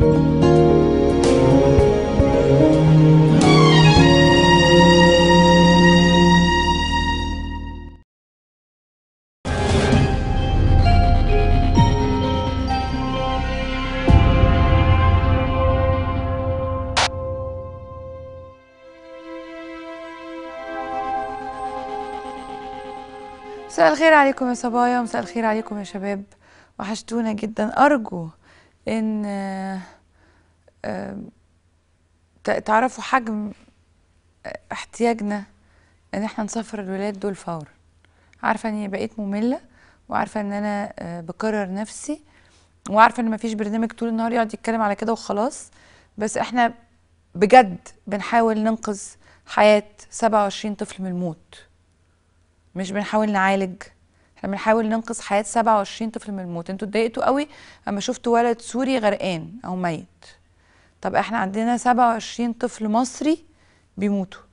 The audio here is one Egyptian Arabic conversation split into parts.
مساء الخير عليكم يا صبايا مساء الخير عليكم يا شباب وحشتونا جدا ارجو ان آه، آه، ت- تعرفوا حجم آه، احتياجنا ان احنا نسافر الولاد دول فورا عارفه اني بقيت ممله وعارفه ان انا آه، بكرر نفسي وعارفه ان مفيش برنامج طول النهار يقعد يتكلم على كده وخلاص بس احنا بجد بنحاول ننقذ حياه 27 طفل من الموت مش بنحاول نعالج احنا بنحاول ننقذ حياة 27 طفل من الموت انتوا اتضايقتوا قوي اما شفتوا ولد سوري غرقان او ميت طب احنا عندنا 27 طفل مصري بيموتوا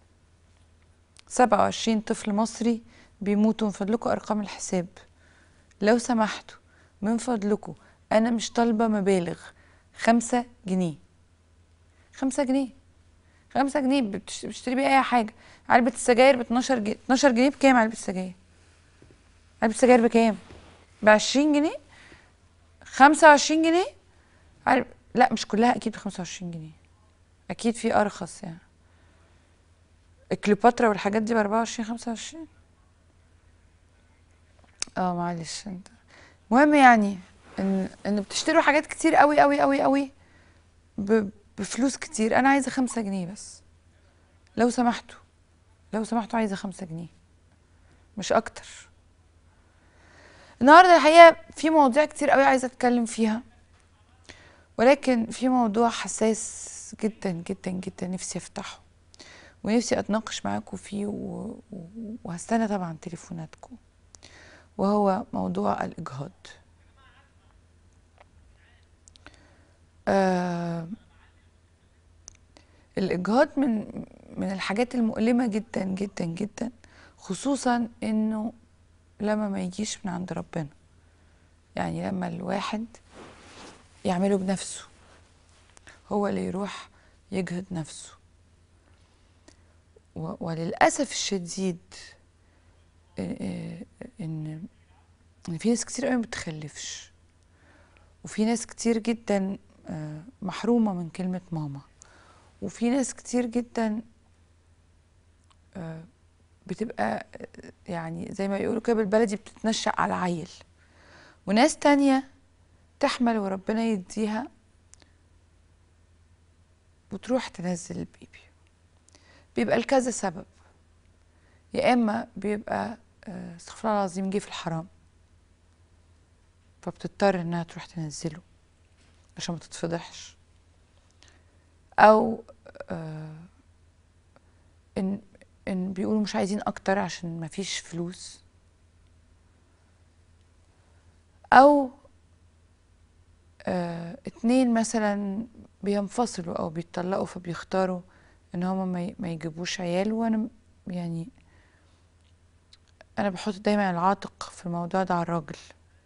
27 طفل مصري بيموتوا من فضلكم ارقام الحساب لو سمحتوا من فضلكم انا مش طالبة مبالغ خمسة جنيه خمسة جنيه خمسة جنيه بتش- بتشتري بيها اي حاجة علبة السجاير ب 12 جنيه 12 جنيه بكام علبة السجاير علبة السجاير بكام ب 20 جنيه 25 جنيه علب... لا مش كلها اكيد ب 25 جنيه اكيد في ارخص يعني الكليوباترا والحاجات دي ب 24 25 اه معلش انت المهم يعني ان ان بتشتروا حاجات كتير قوي قوي قوي قوي ب... بفلوس كتير انا عايزه خمسة جنيه بس لو سمحتوا لو سمحتوا عايزه خمسة جنيه مش اكتر النهارده الحقيقه في مواضيع كتير قوي عايزه اتكلم فيها ولكن في موضوع حساس جدا جدا جدا نفسي افتحه ونفسي اتناقش معاكم فيه و... و... وهستنى طبعا تليفوناتكم وهو موضوع الاجهاض آه الإجهاض من من الحاجات المؤلمة جدا جدا جدا خصوصا إنه لما ما يجيش من عند ربنا يعني لما الواحد يعمله بنفسه هو اللي يروح يجهض نفسه و- وللأسف الشديد إ- إ- إن إن في ناس كتير قوي ما بتخلفش وفي ناس كتير جدا آه، محرومة من كلمة ماما وفي ناس كتير جدا آه، بتبقى آه، يعني زي ما يقولوا كده بالبلدي بتتنشأ على عيل وناس تانية تحمل وربنا يديها وتروح تنزل البيبي بيبقى لكذا سبب يا اما بيبقى آه، استغفر الله العظيم جه في الحرام فبتضطر انها تروح تنزله عشان ما تتفضحش او آه ان ان بيقولوا مش عايزين اكتر عشان ما فيش فلوس او آه اتنين مثلا بينفصلوا او بيتطلقوا فبيختاروا ان هما ما ي- ما يجيبوش عيال وانا يعني انا بحط دايما العاتق في الموضوع ده على الراجل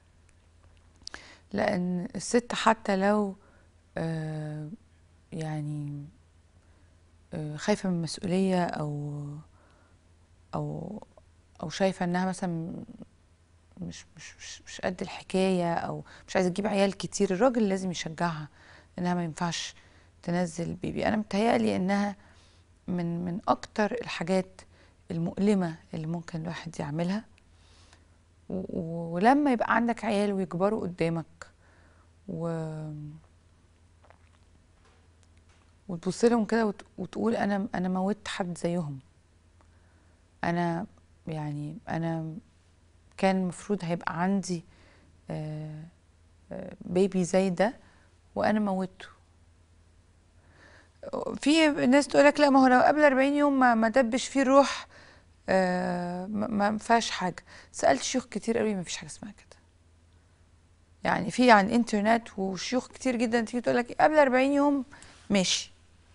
لان الست حتى لو آه يعني آه، خايفة من المسؤولية أو أو أو شايفة إنها مثلا مش مش مش, مش قد الحكاية أو مش عايزة تجيب عيال كتير الراجل لازم يشجعها إنها ما ينفعش تنزل بيبي أنا متهيألي إنها من من أكتر الحاجات المؤلمة اللي ممكن الواحد يعملها و- و- ولما يبقى عندك عيال ويكبروا قدامك و وتبص لهم كده وت- وتقول انا انا موتت حد زيهم انا يعني انا كان المفروض هيبقى عندي آه، آه، بيبي زي ده وانا موتته في ناس تقول لك لا ما هو لو قبل 40 يوم ما ما دبش فيه الروح آه، ما ما فيهاش حاجه سالت شيوخ كتير قوي ما فيش حاجه اسمها كده يعني في على الانترنت وشيوخ كتير جدا تيجي تقول لك قبل 40 يوم ماشي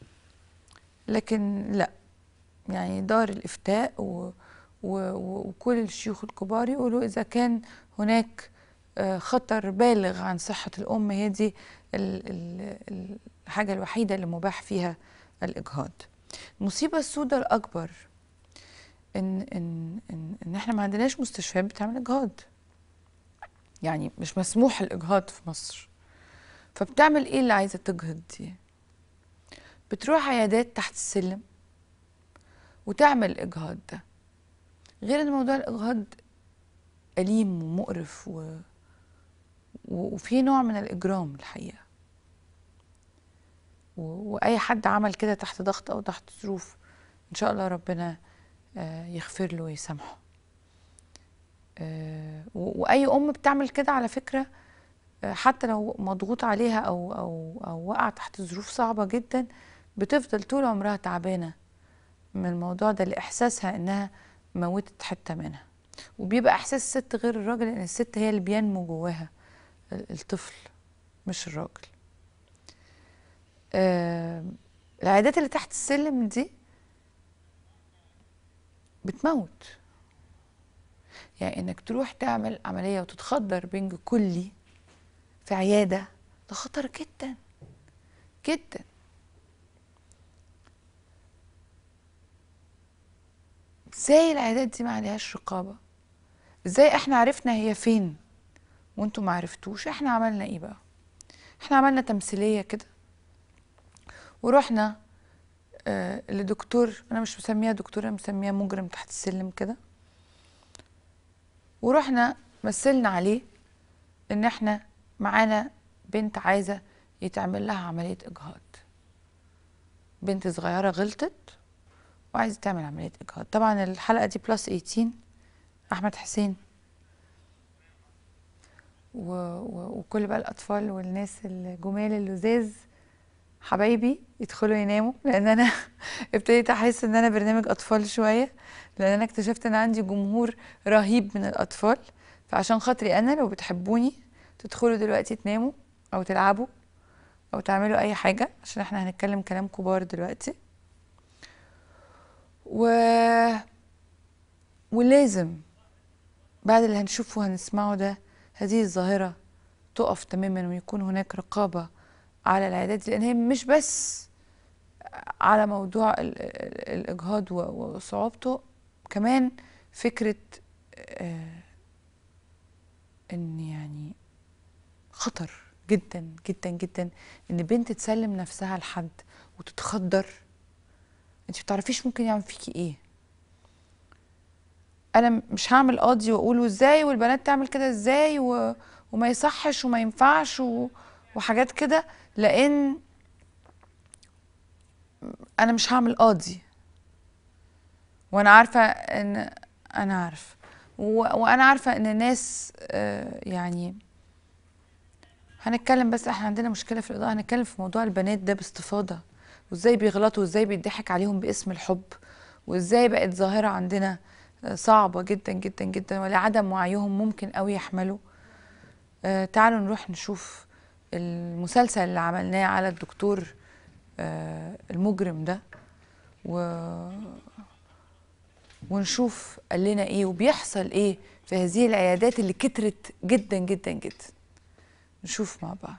لكن لا يعني دار الإفتاء و و و وكل الشيوخ الكبار يقولوا إذا كان هناك آه، خطر بالغ عن صحة الأم هي دي ال- ال- الحاجة الوحيدة اللي مباح فيها الإجهاض المصيبة السوداء الأكبر إن إن إن, إن إحنا ما عندناش مستشفيات بتعمل إجهاض يعني مش مسموح الإجهاض في مصر فبتعمل إيه اللي عايزة تجهض دي بتروح عيادات تحت السلم وتعمل الإجهاض ده غير إن موضوع الإجهاض أليم ومقرف و... و- وفي نوع من الإجرام الحقيقة و... وأي حد عمل كده تحت ضغط أو تحت ظروف إن شاء الله ربنا آه، يغفر له ويسامحه آه، و- وأي أم بتعمل كده على فكرة آه، حتى لو مضغوط عليها أو أو أو وقع تحت ظروف صعبة جدا بتفضل طول عمرها تعبانة من الموضوع ده لإحساسها إنها موتت حتة منها وبيبقى إحساس الست غير الراجل لأن الست هي اللي بينمو جواها ال- الطفل مش الراجل آه العيادات اللي تحت السلم دي بتموت يعني انك تروح تعمل عملية وتتخدر بنج كلي في عيادة ده خطر جدا جدا ازاي العيادات دي ما عليهاش رقابة ازاي احنا عرفنا هي فين وانتوا ما عرفتوش احنا عملنا ايه بقى احنا عملنا تمثيلية كده ورحنا آه لدكتور انا مش مسميها دكتور انا مسميها مجرم تحت السلم كده ورحنا مثلنا عليه ان احنا معانا بنت عايزة يتعمل لها عملية اجهاض بنت صغيرة غلطت وعايزة تعمل عملية اجهاض طبعا الحلقة دي بلس 18 احمد حسين و... و... وكل بقى الاطفال والناس الجمال اللذاذ حبايبي يدخلوا يناموا لان انا ابتديت احس ان انا برنامج اطفال شويه لان انا اكتشفت ان عندي جمهور رهيب من الاطفال فعشان خاطري انا لو بتحبوني تدخلوا دلوقتي تناموا او تلعبوا او تعملوا اي حاجه عشان احنا هنتكلم كلام كبار دلوقتي و ولازم بعد اللي هنشوفه وهنسمعه ده هذه الظاهرة تقف تماما ويكون هناك رقابة على العيادات لأن هي مش بس على موضوع ال- ال- الإجهاض و- وصعوبته كمان فكرة آه، إن يعني خطر جدا جدا جدا إن بنت تسلم نفسها لحد وتتخدر انت بتعرفيش ممكن يعمل فيكي ايه انا مش هعمل قاضي واقول ازاي والبنات تعمل كده ازاي و... وما يصحش وما ينفعش و... وحاجات كده لان انا مش هعمل قاضي وانا عارفه ان انا عارفه و... وانا عارفه ان الناس آه، يعني هنتكلم بس احنا عندنا مشكله في الاضاءه هنتكلم في موضوع البنات ده باستفاضه وازاي بيغلطوا وازاي بيضحك عليهم باسم الحب وازاي بقت ظاهره عندنا آه، صعبه جدا جدا جدا ولعدم وعيهم ممكن قوي يحملوا آه تعالوا نروح نشوف المسلسل اللي عملناه على الدكتور آه المجرم ده و ونشوف قال لنا ايه وبيحصل ايه في هذه العيادات اللي كترت جدا جدا جدا نشوف مع بعض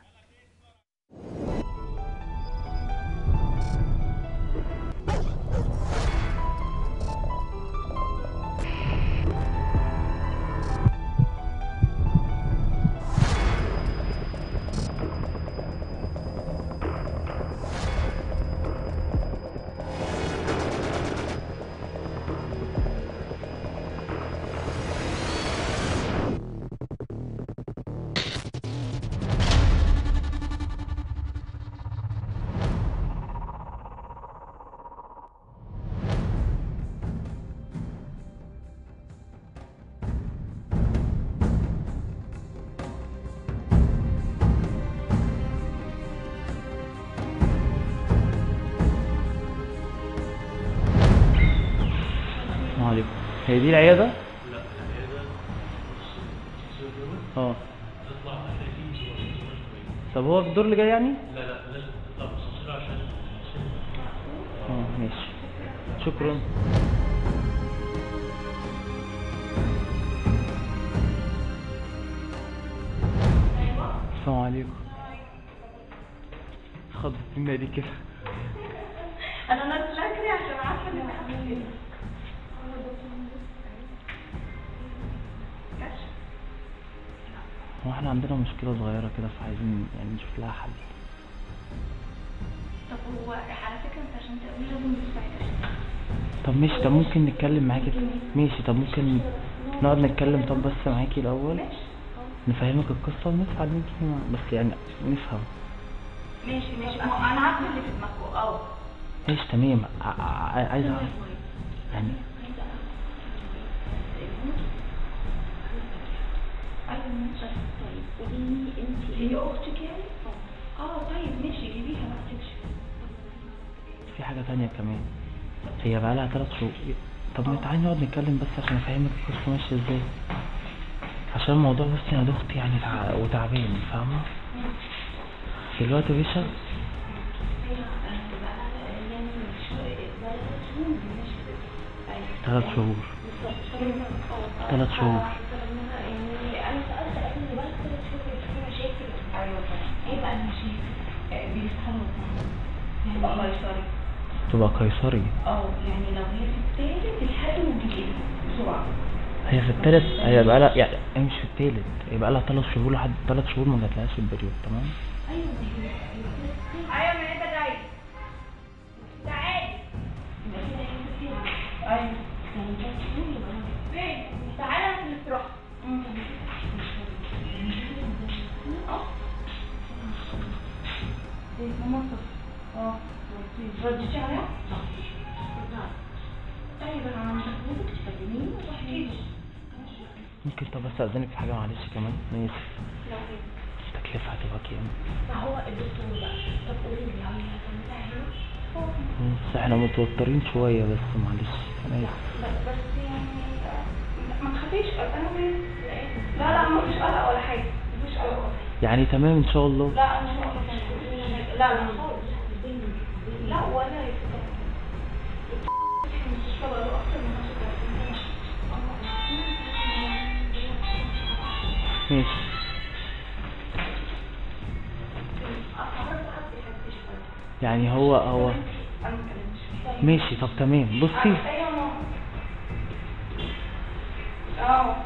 السلام عليكم هي دي العيادة؟ اه طب هو الدور اللي جاي يعني؟ لا لا لازم تطلع بالسلسلة عشان اه ماشي شكرا السلام عليكم خضت الدنيا دي كده انا نازله اجري عشان عارفه ان انا كده هو احنا عندنا مشكلة صغيرة كده فعايزين يعني نشوف لها حل طب هو على فكره انت عشان تقوي لازم تسمع طب ماشي طب ممكن نتكلم معاكي ماشي طب ممكن نقعد نتكلم طب بس معاكي الأول نفهمك القصة ونسعى منك بس يعني نفهم ماشي ماشي ما هو انا عارفه اللي في دماغكم اه ماشي تمام ع- ع- عايز اعرف يعني ايوه ماشي طيب قولي لي انت هي اختك يعني اه طيب ماشي جيبيها ما تكشف في حاجة تانية كمان هي بقالها تلات شهور طب تعالي نقعد نتكلم بس عشان افهمك القصة ماشية ازاي عشان الموضوع بس انا دختي يعني تع... وتعبان فاهمة دلوقتي يا باشا تلات شهور تلات شهور انا سالت قبل ما بقى ثلاث شهور في مشاكل ايوه ايه بقى المشاكل بيسخنوا يعني الله يساري تبقى قيصري اه يعني لو هي في التالت الحد وتجيب بسرعه هي في التالت هي بقالها يعني هي مش في التالت هي بقالها تلات شهور لحد تلات شهور ما جاتلهاش البريود تمام ايوه ما هي ايوه ما انت جاي تعالي ايوه فين تعالى عشان الاستراحه ايه ماما صف اه رديتي عليها؟ طيب انا عم بقولك تكلميني وتحكي لي ممكن طب بس اذنك في حاجة معلش كمان انا اسف لو هي التكلفة هتبقى كام ما هو الدكتور بقى طب قولي لي هل هتعملها هنا؟ بس احنا متوترين شوية بس معلش انا اسف لا بس يعني ما تخافيش انا وين لا لا ما فيش قلق ولا حاجه ما فيش قلق ولا حاجه يعني تمام ان شاء الله لا ان شاء الله لا لا خالص لا ولا يفكر في المستشفى بقاله اكتر من 35 سنه ماشي يعني هو هو انا ما اتكلمتش ماشي طب تمام بصي ايوه ماما اه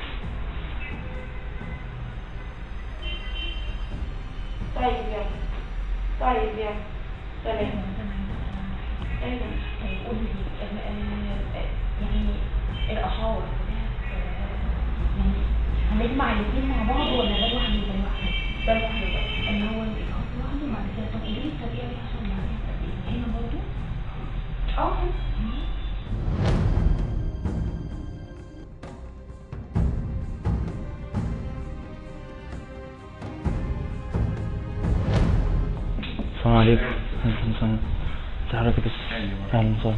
طيب يلا طيب يلا سلام ايوه يعني الأشعار يعني هنجمع الاثنين مع بعض ولا ده لوحده وده لوحده؟ ده لوحده بقى اللي هو الإيقاف لوحده وبعد كده طب قولي لي الطريقة دي عشان نعرف قد إيه هنا برضه اه السلام عليكم عليكم السلام ازي حضرتك بس اهلا وسهلا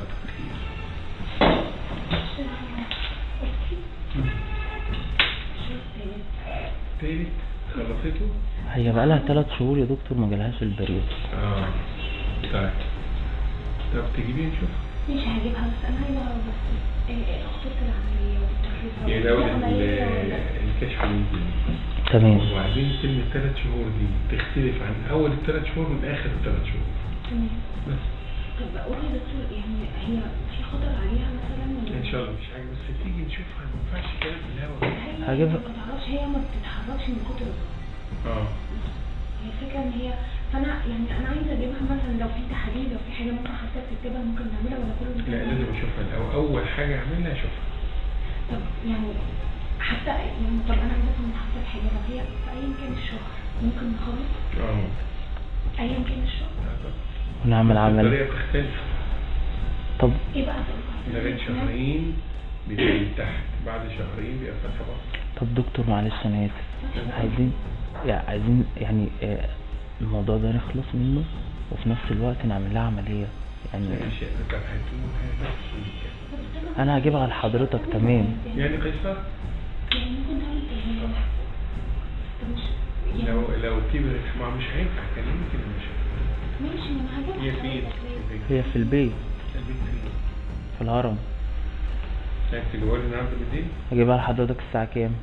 تالت خلصته؟ هي بقالها تلات شهور يا دكتور ما جالهاش البريود اه طيب طب تجيبيه نشوف مش هجيبها بس أنا عايزة أعرف بس إيه إيه خطوط العملية والتكلفة هي الأول والعملية ولا- ال- الكشف الانجليزي تمام وبعدين كلمة ثلاث شهور دي تختلف عن أول الثلاث شهور من آخر الثلاث شهور تمام بس طب قولي يا دكتور يعني هي في خطر عليها مثلا ولا- إن شاء الله مش حاجة بس تيجي نشوفها ما ينفعش كلام في الهوا هي هجيبها. ما تعرفش هي ما بتتحركش من كتر الضغط اه هي الفكرة ان هي فانا يعني انا عايزة اجيبها مثلا لو في تحاليل لو في حاجة ممكن حتى تكتبها ممكن نعملها ولا كله لا لازم أشوفها الأول أول حاجة أعملها أشوفها طب يعني حتى يعني طب انا عايزة افهم حتى الحاجة لو هي في ايا كان الشهر ممكن نخلص اه ايا كان الشهر لا طبعا. ونعمل عمل الطريقة بتختلف طب ايه بقى لغاية شهرين بيبقى من تحت بعد شهرين بيبقى فتحة بطن طب دكتور معلش انا اسف عايزين يعني عايزين يعني آه، الموضوع ده نخلص منه وفي نفس الوقت نعمل لها عملية يعني ماشي طب هتقول نفس الكلام. انا هجيبها لحضرتك تمام يعني قيصر يعني ممكن تعمل تغيير طب مش يعني لو لو كبرت ما مش هينفع كلمني كده مش هينفع ماشي ما انا هجيبها هي فين؟ خلاص. هي في البيت البيت فين؟ في الهرم عايز تجيبها لي النهارده بالليل؟ هجيبها لحضرتك الساعة كام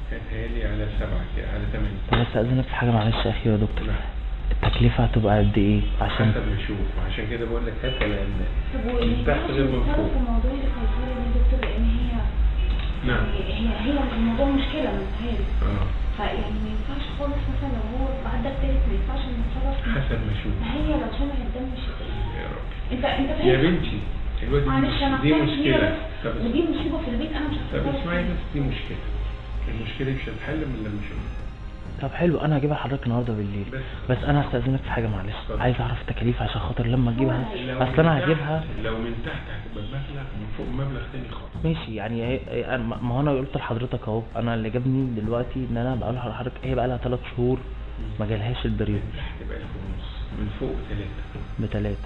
هاتها لي على سبعة كده على ثمانية طب استأذنك في حاجة معلش أخيرة يا دكتور نعم. التكلفة هتبقى قد إيه عشان حسب ما نشوف وعشان كده بقول لك هاتها لان طب البحث غير واللي منفوذ في موضوع القيصري ده يا دكتور لان هي نعم هي هي الموضوع مشكله متهيألي اه فيعني ما ينفعش خالص مثلا لو هو بعد ده التالت ما ينفعش نتصرف حسب ما اشوف ما هي لو سمع الدم مش يا رب انت انت يا فاهم بنتي الواد معلش انا دي أختار مشكلة كبيرة طب بس ودي مصيبه في البيت انا مش طب هتصرف اسمعي فيها. بس دي مشكلة المشكلة مش هتحل من لما اشوف طب حلو أنا هجيبها لحضرتك النهاردة بالليل بس بس أنا هستأذنك في حاجة معلش اتفضل. عايز أعرف التكاليف عشان خاطر لما أجيبها لو أصل أنا من هجيبها تحت- لو من تحت هتبقى بمبلغ من فوق مبلغ تاني خالص ماشي يعني هي هي- أنا- ما هو انا قلت لحضرتك اهو انا اللي جابني دلوقتي ان انا بقول لحضرتك هي بقى لها 3 شهور ما جالهاش البريود من تحت بقى ألف ونص من فوق ثلاثة بتلاتة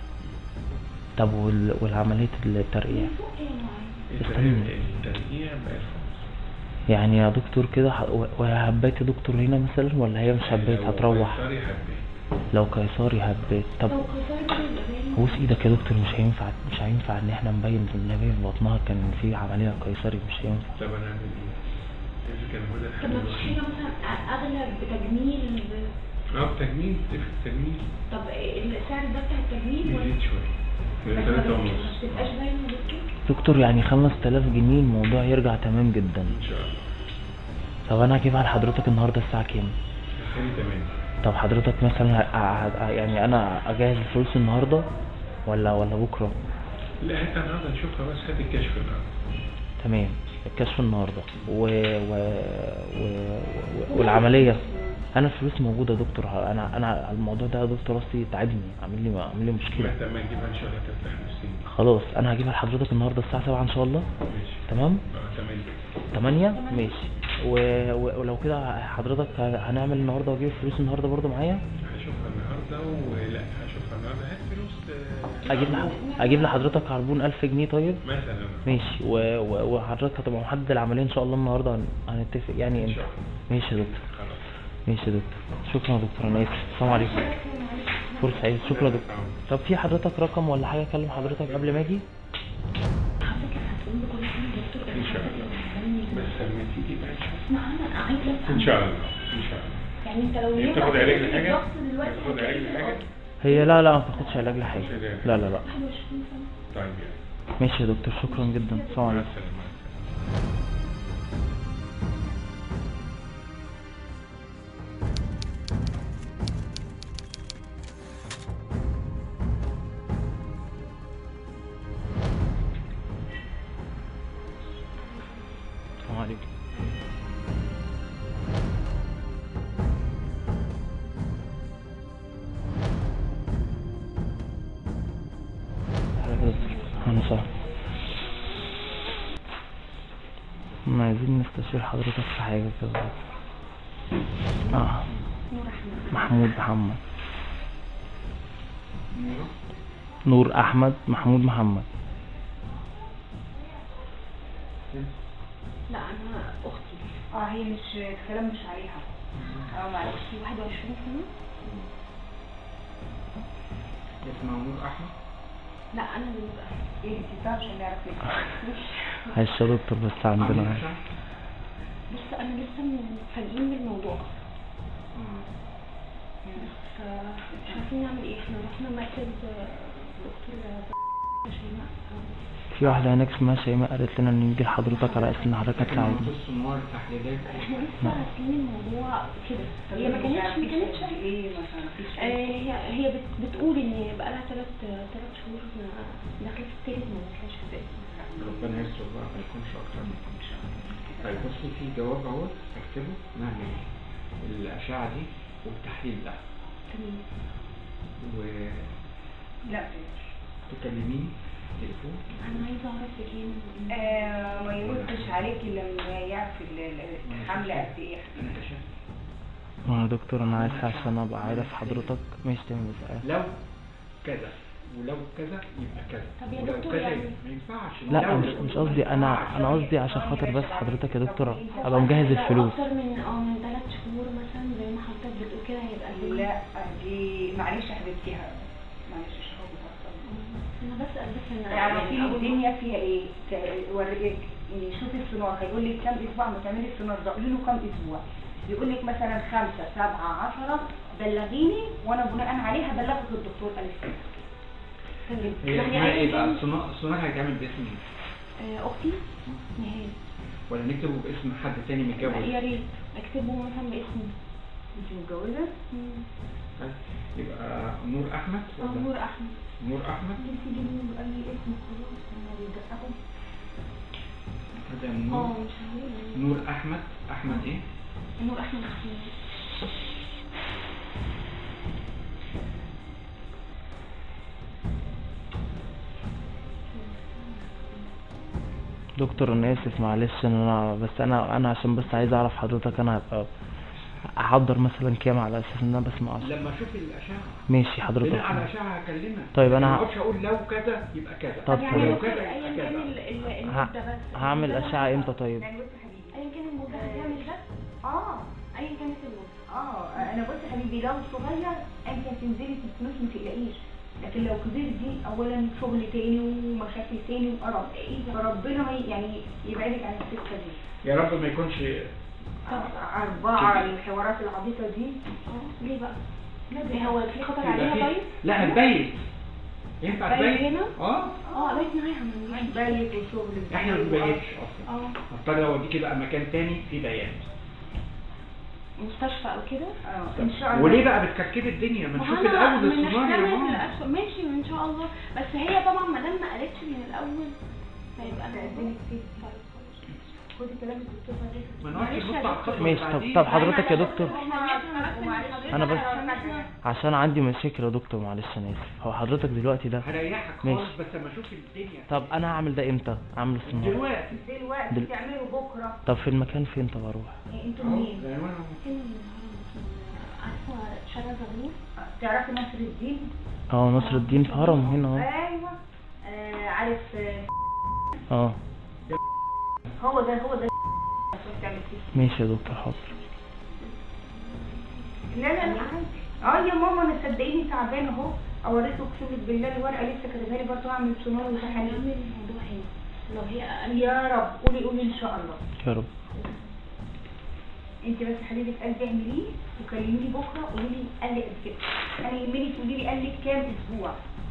طب وال... والعملية الترقيع فوق ايه يا معلم؟ استني. الترقيع بألف ونص يعني يا دكتور كده ح- و- وهي هبات يا دكتور هنا مثلا ولا هي مش هبات لو هتروح قيصري هبات لو قيصري هبات طب لو قيصري ده يبقى باين بوس ايدك يا دكتور مش هينفع مش هينفع ان احنا نبين ان هي في بطنها كان في عملية قيصري مش هينفع طب أنا أعمل إيه؟ إذا كان هو ده طب الحل ما فيش الوحيد حاجه مثلا اغلى بتجميل ب... اه بتجميل تفرق التجميل طب السعر ده بتاع التجميل ولا يزيد شوية من بس ثلاثة ما ونص بتبقاش باينه يا دكتور دكتور يعني 5000 جنيه الموضوع يرجع تمام جدا إن شاء الله طب انا هجيبها لحضرتك النهارده الساعة كام الثاني تمام طب حضرتك مثلا ه- ه- ه- يعني انا اجهز الفلوس النهارده ولا ولا بكره لا هات النهارده نشوفها بس هات الكشف النهارده تمام الكشف النهارده و... و... و... و... والعمليه انا الفلوس موجوده يا دكتور انا انا الموضوع ده يا دكتور اصلي تعبني عامل لي عامل لي مشكله محتاج ما نجيبها ان شاء الله تفتح نفسين خلاص انا هجيبها لحضرتك النهارده الساعه 7 ان شاء الله ماشي تمام اه تمام 8 ماشي و... و... ولو كده حضرتك ه- هنعمل النهارده واجيب الفلوس النهارده برضو معايا هشوفها النهارده ولا هشوفها النهارده هات فلوس آه، اجيب لح... اجيب لحضرتك عربون 1000 جنيه طيب مثلا ماشي و... و... وحضرتك هتبقى محدد العمليه ان شاء الله النهارده هن- هنتفق يعني ان امتى شاء الله ماشي يا دكتور خلاص ماشي يا دكتور شكرا يا دكتور انا اسف السلام عليكم فرصة سعيد شكرا يا دكتور طب في حضرتك رقم ولا حاجه اكلم حضرتك قبل ما اجي حضرتك هتقوم بكل حاجه يا دكتور ان شاء الله بس لما تيجي بقى نشوف اسمع انا عايزه افهم ان شاء الله ان شاء الله يعني انت لو هي ينفع بتاخد علاج تقول لي لحاجه الضغط دلوقتي بتاخد علاج لحاجه هي لا لا ما بتاخدش علاج لحاجه لا لا لا 21 سنه طيب يعني ماشي يا دكتور شكرا جدا السلام مع عليكم السلامه مع السلامه السلام عليكم حضرتك يا دكتور انا صح ما عايزين نستشير حضرتك في حاجة كده اه محمود محمد نور احمد محمود محمد لا انا اختي اه هي مش الكلام مش عليها اه معلش اختي 21 سنه اسمه نور احمد لا انا اللي بقى ايه انت بتعرف عشان نعرف ايه معلش يا دكتور بس عندنا بص انا لسه متفاجئين بالموضوع فمش عارفين نعمل ايه احنا رحنا مركز دكتور شيماء في واحدة هناك اسمها شيماء قالت لنا ان نيجي لحضرتك على اساس ان حضرتك هتساعدنا بص النور تحليلات احنا لسه عارفين الموضوع كده هي ما كانتش ما كانتش ايه ما تعرفيش آه، هي هي بت- بتقول ان بقى لها ثلاث ثلاث شهور ما- داخله في التالت ما دخلش في التالت ربنا يستر بقى ما يكونش اكتر من كده ان شاء الله طيب بصي في جواب اهو اكتبه نعمل الاشعه دي والتحليل ده تمام لا وتكلميني تليفون انا عايزه اعرف ايه آه ما يردش عليكي لما يعرف ال- ال- الحملة قد ايه انت شايف ما يا دكتور انا عايز عشان ابقى عارف حضرتك مش تمام بس لو كذا ولو كذا يبقى كذا طب يا ولو دكتور كذا يعني- يبقى ما ينفعش لا لو مش مش قصدي انا انا قصدي عشان خاطر بس حضرتك يا دكتور ابقى مجهز لو الفلوس اكتر من اه من ثلاث شهور مثلا زي ما حضرتك بتقول كده هيبقى ليه لا دي معلش يا حبيبتي ها- معلش مش هاخد انا انا بسال بس ان تعرفي يعني أول الدنيا فيها ايه ت- وريك شوفي السونار هيقول لك كام اسبوع ما تعملي السونار ده قولي له كام اسبوع يقول لك مثلا خمسة سبعة عشرة بلغيني وانا بناء عليه هبلغك الدكتور قال لك هي يعني اسمها ايه أيا بقى كان- الصناعة الصناعة هيتعمل باسم ايه آه، اختي نهال ولا نكتبه باسم حد تاني متجوز يا ريت اكتبه مثلا باسمي انت متجوزة؟ طيب، يبقى نور احمد اه ولا نور احمد نور احمد بس يجيبوا اي اسم خلاص هم بيدققوا هذا اه نور مش هقول نور احمد احمد ايه نور احمد اختي دكتور انا اسف معلش ان انا بس انا انا عشان بس عايز اعرف حضرتك انا هبقى احضر مثلا كام على اساس ان انا بسمع لما اشوف الاشعه ماشي حضرتك بناء على الاشعه هكلمك طيب أنا ما ه- اقعدش اقول لو كذا يبقى كذا طب يعني ولو يا كذا دكتور يبقى ايا كذا كان ال- ال- ه- المده بس هعمل المدة اشعة امتى طيب يعني بصي يا حبيبي ايا كان المده هتعمل ده اه ايا كانت المده اه انا بصي يا حبيبي لو صغير انت هتنزلي في الفلوس ما تقلقيش لكن لو كبير دي اولا شغل تاني ومشاكل تاني وقرف فربنا ما ي- يعني يبعدك عن السكه دي يا رب ما يكونش أربعة الحوارات العبيطة دي اه ليه بقى؟ إيه هو في خطر يبقى عليها في- طيب؟ لا هتبيت ينفع بيت تبيت هنا؟ اه اه بيت معاها ما نجيش بيت وشغل احنا ما بنبيتش اصلا اه هضطر اوديكي بقى مكان تاني فيه بيات مستشفى او كده اه ان شاء الله وليه بقى بتكركبي الدنيا ما ما نشوف هو أنا الاول من الصناعي يا نحتمل ماما الأسوأ. ماشي ان شاء الله بس هي طبعا ما دام ما قالتش من الاول هيبقى تقدمي كتير. خدي كلام الدكتور فريد. ما نقعدش معلش نبص يا على دكتور. الخطوة ماشي طب بعدين. طب حضرتك يا دكتور انا بس- عشان عندي مشاكل يا دكتور معلش انا اسف هو حضرتك دلوقتي ده هريحك ماشي. خالص بس اما اشوف الدنيا طب انا هعمل ده امتى اعمل الصناعة دلوقتي دلوقتي دل- تعملوا بكرة طب في المكان فين طب اروح إيه، انتوا اهو مين؟ العنوان اهو عارفه شارع زغلول تعرفي نصر الدين؟ اه نصر الدين في هرم هنا اهو ايوه آه عارف آه، اه هو ده هو ده تعمل فيه ماشي يا دكتور حاضر لا لا لا عادي اه يا ماما انا صدقيني تعبانه اهو اوريك اقسم بالله الورقه لسه كاتبها لي برضه اعمل سونار وتحاليل هنعمل الموضوع هنا لو هي اقل يا رب قولي قولي ان شاء الله يا رب انت بس حبيبه قلبي اعمليه وكلميني بكره قولي لي قال لي قد كده انا يهمني تقولي لي قال لك كام اسبوع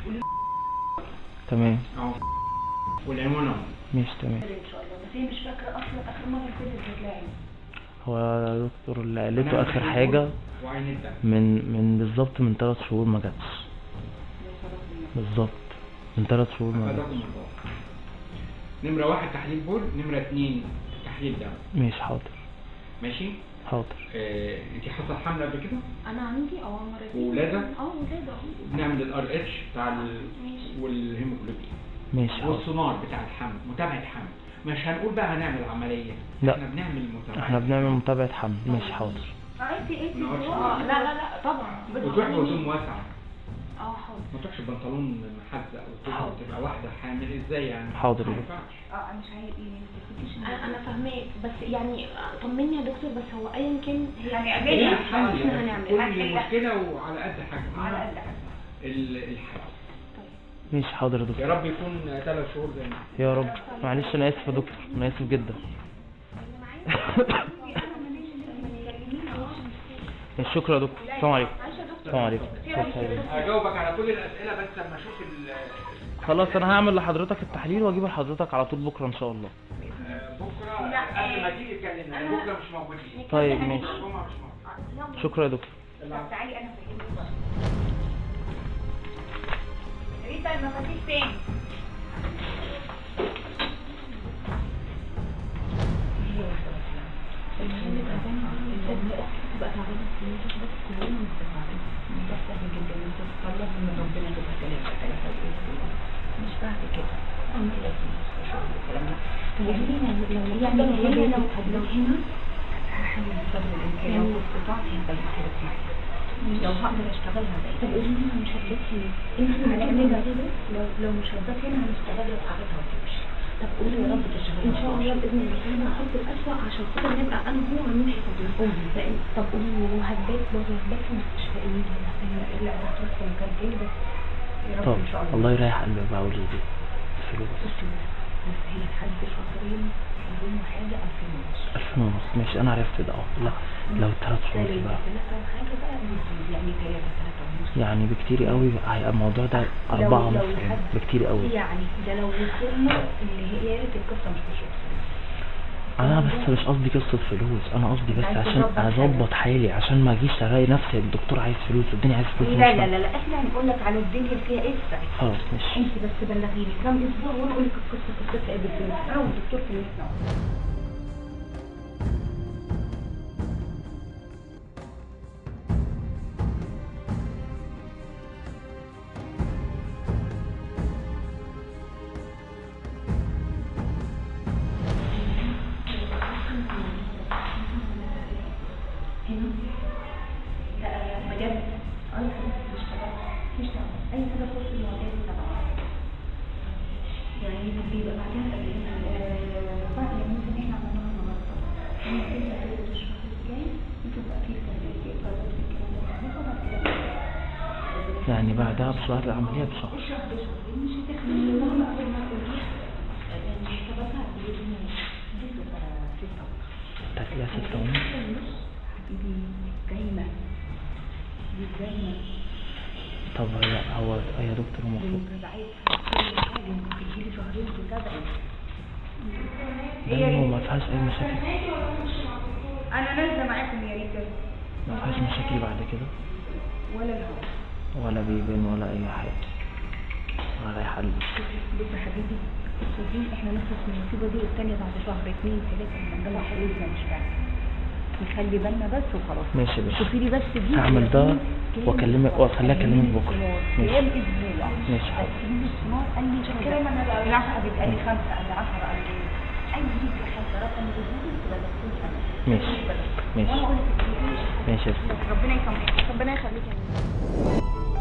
تمام اهو والعنوان اهو ماشي تمام ان شاء الله بس هي مش فاكره اصلا اخر مره كده هتلاقي هو يا دكتور اللي قالته هنعمل اخر عين حاجة بول وعين الدم من من بالظبط من ثلاث شهور ما جاتش بالظبط من ثلاث شهور ما أفادكم جاتش الله نمرة واحد تحليل بول نمرة اتنين تحليل دم ماشي حاضر ماشي حاضر آه، انت حصل حمل قبل كده انا عندي اه مرتين وولادة؟ اه ولاده اه بنعمل الار اتش بتاع ال... ماشي. والهيموجلوبين ماشي حاضر والسونار بتاع الحمل متابعة حمل مش هنقول بقى هنعمل عملية لا. احنا بنعمل متابعة احنا بنعمل متابعة حمل ماشي حاضر اه انت انت ما نقعدش اه اه لا لا لا طبعا وتروح بهدوم واسعة اه حاضر ما تروحش بنطلون محزق وتبقى حاضر. تبقى واحدة حامل ازاي يعني حاضر. ما ينفعش اه مش عايز ايه ما تاخديش انا انا فاهماك بس يعني طمني يا دكتور بس هو ايا كان هي هنعملها. هي إيه؟ الحل احنا هنعمل كل هنحلها. مشكلة وعلى قد حجمها على قد حاجه ال- الحل ماشي حاضر يا يا دكتور رب يكون ثلاث شهور زي ما يا رب معلش انا اسف يا دكتور انا اسف جدا شكرا يا دكتور السلام عليكم السلام عليكم هجاوبك على كل الاسئله بس لما اشوف ال خلاص انا هعمل لحضرتك التحليل واجيب لحضرتك على طول بكره ان شاء الله آه، بكره قبل ما تيجي تكلمنا لأن بكره مش موجودين طيب ماشي الجمعه مش موجودين شكرا يا دكتور طب تعالي انا فاهمك بقى ريتا المفاتيح فين؟ لو هقدر اشتغلها زي طب قولي لي مش هتبقي انت هنعملها لو لو مش هتبقى هنا هنشتغلها وقعدتها وتمشي طب قولي يا رب تشتغلي ان شاء الله باذن الله انا هحط الاسوء عشان خاطر نبقى انا وهو نمشي طب لان طب قولي لي لو هتبات برضه هتبات في المستشفى ايه لا هتروح في مكان تاني بس يا رب طب ان شاء الله الله يريح قلبك بقى قولي لي الفلوس بصي بس هي لحد شهرين شهرين وحاجه 2000 ونص ألفين ونص ماشي أنا عرفت ده اه لا لو تلات شهور دي بقى ثلاثة وحاجة بقى بيزيد يعني ثلاثة ثلاثة ونص يعني بكتير قوي هيبقى الموضوع ده أربعة لو ونص حد بكتير قوي يعني ده لو وصلنا اللي هي يا ريت القصة مش بشوف انا بس مش قصدي قصه فلوس انا قصدي بس عايز عشان تظبط اظبط حالي عشان ما اجيش الاقي نفسي الدكتور عايز فلوس والدنيا عايز فلوس لا مش لا فاهم. لا لا احنا هنقول لك على الدنيا اللي فيها ايه السعي خلاص ماشي انت بس بلغيني كام اسبوع وانا اقول لك القصه قصتها ايه بالفلوس انا والدكتور في نفسنا لا بجد اي حاجه مش تبع مش تبع اي حاجه تخص المواضيع دي تبع يعني بيبقى بعدين بعد يعني ممكن احنا عملناها النهارده ممكن تقلل الشهر الجاي ممكن بقى في استعداد اقرارات في الكلام ده هناخد بعد كده يعني بعدها بشهر العمليه بشهر شهر شهرين مش هتخلي مهما اول ما تقوليش يعني حساباتها هتجيب لي لسه ستة تلاقيها ستة ونص حبيبي دايما دي دايما طب هي هو هي يا دكتور المفروض انت عايز كل حاجه ممكن تجيلي شهرين تتابعي ده هو ما فيهاش اي مشاكل انا نازله معاكم يا ريت ما فيهاش مشاكل بعد كده ولا الهوا ولا بيبان ولا اي حاجه ولا اي حل بص يا حبيبي القصه دي احنا نخلص من المصيبه دي والتانيه بعد شهر اتنين تلاته لما نجمع حلولنا مش بعد نخلي بالنا بس وخلاص ماشي يا باشا شوفي لي بس دي هعمل ده كام- واكلمك واخليها اكلمك بكره كام ماشي اسبوع ماشي. هتجيبي لي السمار قال لي كده ما انا بقى بالعكس حبيبي قال لي خمسه قال لي 10 قال لي اي حاجه رقم جديد تبلغوني انا ماشي ماشي وانا اقول لك ماشي يا ستي. ربنا يسامحك ربنا يخليك يا ماما.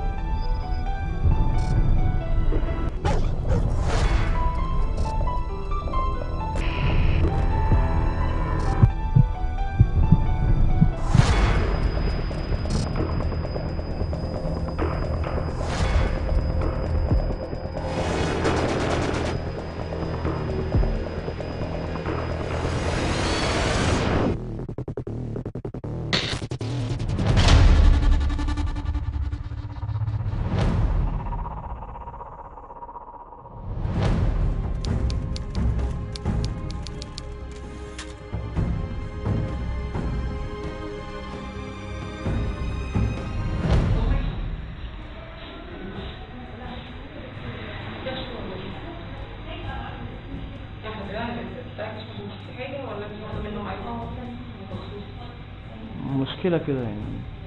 مشكلة كده يعني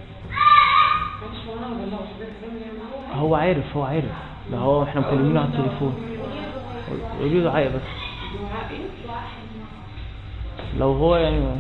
هو عارف هو عارف ده هو احنا مكلمينه على التليفون قولي له دعاء بس لو هو يعني ما-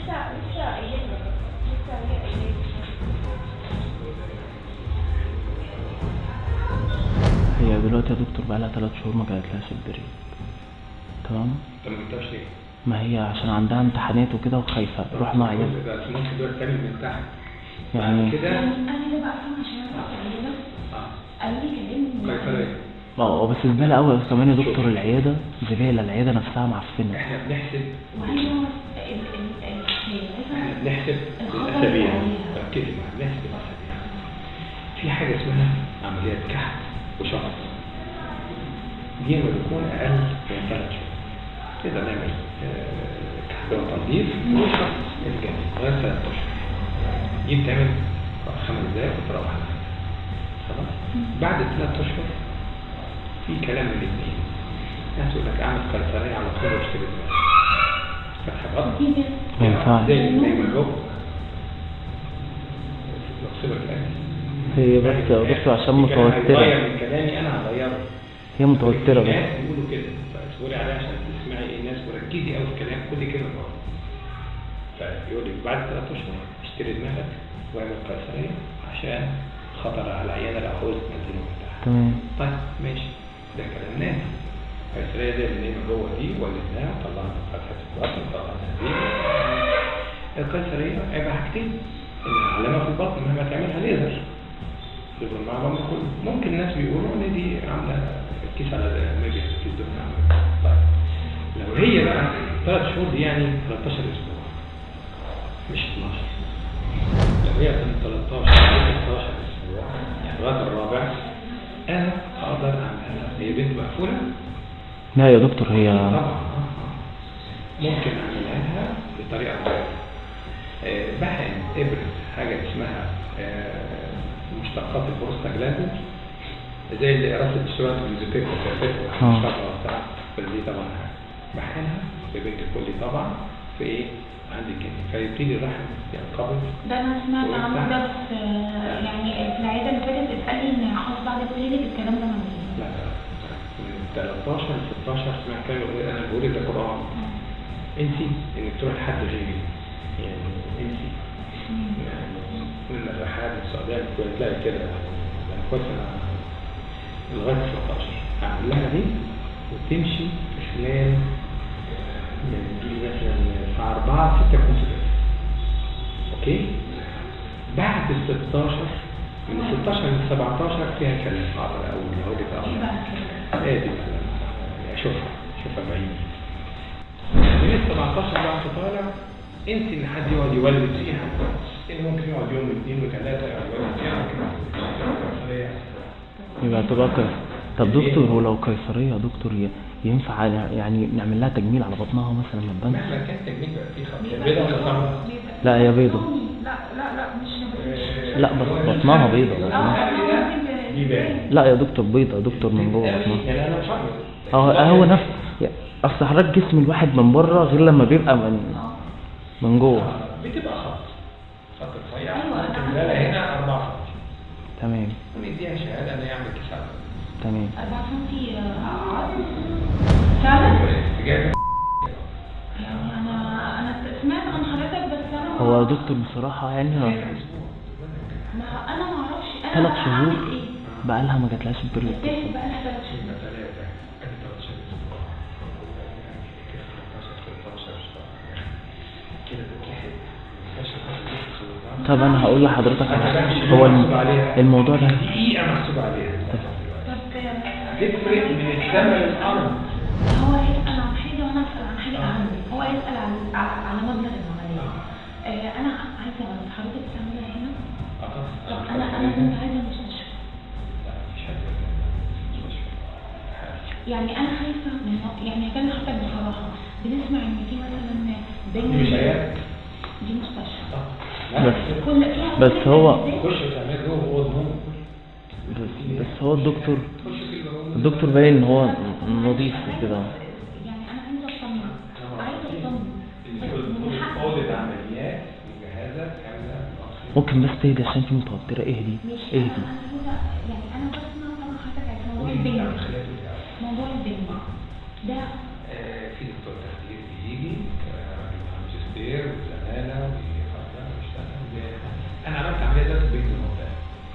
هي دلوقتي يا دكتور بقالها تلات شهور ما جاتلهاش البريد تمام انت ما جبتهاش ليه؟ ما هي عشان عندها امتحانات وكده وخايفة رحنا عيادة بس ممكن دول تاني من تحت يعني كده انا اللي بقى فاهمه عشان انا بقى عندنا اه قال لي كلمني قيصرية اه بس زبالة أوي كمان يا دكتور العيادة زبالة العيادة نفسها معفنة احنا بنحسب وهي ال ال ال احنا بنحسب بالاسابيع ركزي معايا بنحسب بالاسابيع في حاجه اسمها عمليات كحت وشخص دي لما بيكون اقل من ثلاث شهور نقدر نعمل آه، كحت وتنظيف وشخص الجانب لغايه ثلاث اشهر دي بتعمل خمس دقايق وتروح على خلاص بعد الثلاث اشهر في كلام من الاثنين ناس يقول لك اعمل قيصريه على طول واشتري دلوقتي فتح بطن ما ينفعش زي زي ما جو بكسبك الأكل هي بس يا دكتور عشان متوترة هيغير من كلامي أنا هغيره هي متوترة بس الناس بيقولوا كده فاصبري عليها عشان تسمعي ايه الناس وركزي قوي في كلام كل كلمة غلط فيقول لك بعد ثلاث أشهر اشتري دماغك واعمل قيصرية عشان خطر على العيانة لو عاوز تنزله من تحت تمام طيب ماشي ده كلام ناس القيصرية زي اللي نايمة جوه دي ولدناها طلعنا فتحة البطن طلعنا البيت القيصرية هيبقى حاجتين العلامة في البطن مهما تعملها ليزر دبر المعدة ممكن ممكن الناس بيقولوا ان دي عامله كيس على ميجا كيس دبر عامله طيب لو هي بقى ثلاث شهور دي يعني 13 اسبوع مش 12 لو هي كانت 13 16 اسبوع يعني لغايه الرابع انا اقدر اعملها هي بنت مقفوله لا يا دكتور هي طبعا آه، آه. ممكن اعملها لها بطريقه معينه آه، بحقن ابره حاجه اسمها آه، مشتقات البروستاجلاندين زي اللي راسه الشباب الميزوتيك آه. مشتقه بتاع دي طبعا بحقنها ببنت الكلي طبعا في ايه عندي كده فيبتدي الرحم ينقبض ده انا سمعت عنه ده بس آه، يعني في العياده اللي فاتت اتقال لي ان خلاص بعد كلينيك الكلام ده ممنوع لا لا من 13 ل 16 سمعت كلام يقول انا بقول ده قران انسي انك تروح لحد غيري يعني انسي يعني كل الرحلات السعوديه كنت تلاقي كده يعني كويس انا لغايه 16 هعمل لها دي وتمشي في خلال يعني دي مثلا في 4 6 تكون في البيت. اوكي بعد ال 16 من ال 16 لل 17 فيها كلام اقدر اقول لو دي ايه بقى بقى كده ايه دي بقى يعني اشوفها اشوفها بعيد من ال 17 بقى طالع انت ان حد يقعد يولد فيها ان ممكن يقعد يوم واثنين وثلاثه يقعد يولد فيها ممكن قيصرية. يبقى تبقى قيصر طب دكتور هو لو قيصرية يا دكتور ي- ينفع يعني نعمل لها تجميل على بطنها مثلا من بنت مهما كان تجميل بقى فيه خط بيضاء ولا سمراء؟ لا هي بيضة لا لا لا مش لا بس بطنها بيضة بطنها. دي باين لا يا دكتور بيضة يا دكتور من جوه بطنها يعني انا مش عارف هو هو نفس يعني اصل حضرتك جسم الواحد من بره غير لما بيبقى من من جوه بتبقى خط خط رفيع ممكن لا هنا 4 خط تمام ونديها شهاده ان يعمل كسر تمام 4 سم عظم فعلا جايب يعني انا انا سمعت عن حضرتك بس انا هو يا دكتور بصراحة يعني ما انا ما اعرفش انا ثلاث بقى شهور هعمل ايه بقى لها ما جاتلهاش البريود ازاي بقى لها ثلاث شهور ثلاثة ادي 13 اسبوع يعني كده 13 13 شهر كده بتلحق طب انا هقول لحضرتك على حاجة. هو الم- الموضوع ده دقيقة محسوب عليها طب تفرق من السماء للأرض هو يسأل عن حاجة وأنا أسأل عن حاجة أهم هو يسأل عن على, على مبلغ العملية آه أنا عايزة أعرف حضرتك بتعملها هنا طب أنا أنا كنت عايزة مستشفى يعني أنا خايفة من يعني كان حضرتك بصراحة بنسمع إن في مثلا بين دي مش عيادة دي مستشفى بس كل فيها بس كل هو- الأجهزة. خش وتعمل جوه هو ضمون بس, بس هو الدكتور خش في البارون الدكتور باين ان هو نظيف كده يعني أنا عايزة أطمن عايزة أطمن بس من حق أوضة عمليات مجهزة كاملة ممكن بس تهدي عشان في متوترة اهدي مش اهدي انا عايزه يعني انا بسمع طبعا حضرتك عايز موضوع البنج موضوع البنج ده آه، في دكتور تخدير بيجي آه، ماجستير وزمالة ويخدم ويشتغل زي- انا عملت عمليه ذات البنج الموتى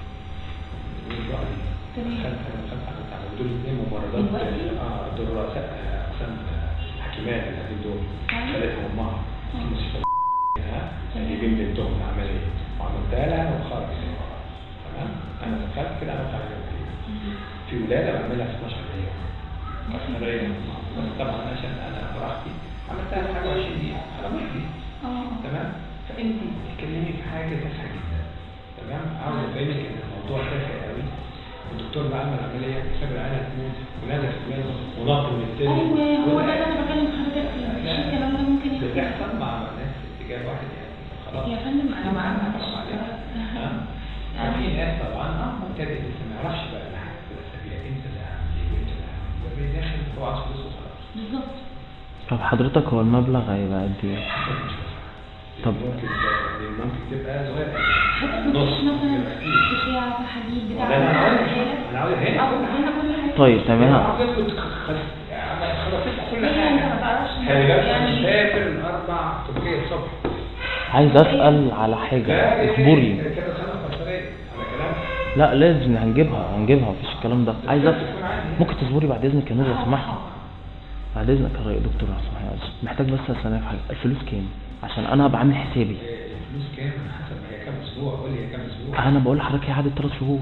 تمام. خدت خدت عملت عمليه دول اثنين ممرضات دلوقتي؟ اه دول رؤساء آه، اقسام آه، حكيمات الاثنين دول تمام. خدتهم امها في تمام. مستشفى ها تمام. جايبين بنتهم العمليه وعملتها لها وخرجت تمام انا دخلت كده عملت عمليه في ولاده بعملها في 12 دقيقه مسؤولية بس طبعا عشان انا براحتي عملتها في حاجه 20 دقيقه على مهلي اه تمام فانت تتكلمي في حاجه تافهه جدا تمام عاوز افهمك ان الموضوع تافه قوي الدكتور اللي عمل العمليه ساب العيله تموت ونادى في دماغه ونط من السلم ايوه هو ده وده- اللي انا بكلم حضرتك فيه مش الكلام ده ممكن ده يحصل بيحصل مع ناس اتجاه واحد يعني خلاص يا فندم انا ما عملتش ها؟ في ناس طبعا اه مبتدئ لسه ما يعرفش بقى الحاجه في الاسابيع امتى ده هعمل ايه وامتى ده هعمل ايه داخل هو عاوز فلوس وخلاص بالظبط طب حضرتك هو المبلغ هيبقى قد ايه طب ممكن ممكن تبقى صغيرة بس نص مفيش مثلا اشياء في حديد بتاع ده انا عاوز انا عاوز هنا اه هنا كل حاجه طيب انا تمام عاوز كنت خلصت خلصت كل هي انت ما حاجه تعرفش خلي بالك يعني مسافر الاربع تركيا الصبح عايز اسال على حاجه اخبري كده سنه قصريه على كلام لا لازم هنجيبها هنجيبها مفيش الكلام ده عايز اسال ممكن تصبري بعد اذنك يا نور لو سمحتي بعد اذنك يا رأي دكتور لو سمحتي محتاج بس اسالك في حاجه الفلوس كام عشان انا هبقى عامل حسابي الفلوس كام حسب هي كام اسبوع قول لي هي كام اسبوع انا بقول لحضرتك هي قعدت ثلاث شهور